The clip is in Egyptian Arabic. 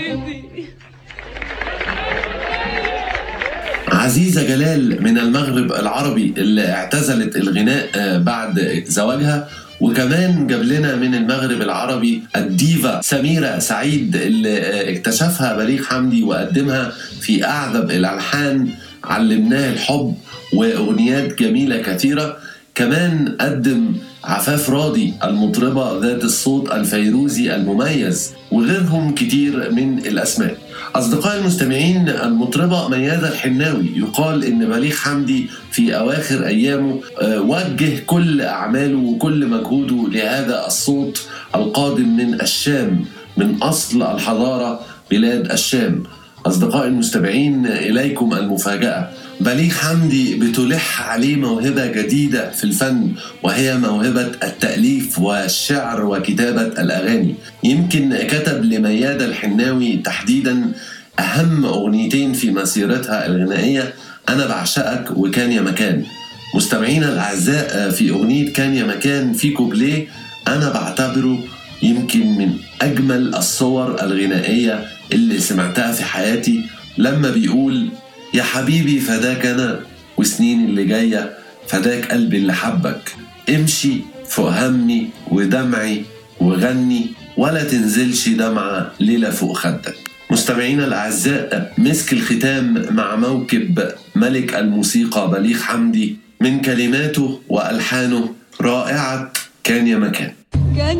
عزيزة جلال من المغرب العربي اللي اعتزلت الغناء آه، بعد زواجها وكمان جاب لنا من المغرب العربي الديفا سميرة سعيد اللي آه، اكتشفها بليغ حمدي وقدمها في أعذب الألحان علمناه الحب وأغنيات جميلة كثيرة كمان قدم عفاف راضي المطربة ذات الصوت الفيروزي المميز وغيرهم كتير من الأسماء أصدقائي المستمعين المطربة ميادة الحناوي يقال إن بليغ حمدي في أواخر أيامه آه، وجه كل أعماله وكل مجهوده لهذا الصوت القادم من الشام من أصل الحضارة بلاد الشام أصدقائي المستمعين إليكم المفاجأة بليغ حمدي بتلح عليه موهبة جديدة في الفن وهي موهبة التأليف والشعر وكتابة الأغاني يمكن كتب لميادة الحناوي تحديدا أهم أغنيتين في مسيرتها الغنائية أنا بعشقك وكان يا مكان مستمعينا الأعزاء في أغنية كان يا مكان في كوبليه أنا بعتبره يمكن من أجمل الصور الغنائية اللي سمعتها في حياتي لما بيقول يا حبيبي فداك أنا وسنين اللي جاية فداك قلبي اللي حبك امشي فوق همي ودمعي وغني ولا تنزلش دمعة ليلة فوق خدك مستمعينا الأعزاء مسك الختام مع موكب ملك الموسيقى بليغ حمدي من كلماته وألحانه رائعة كان يا مكان كان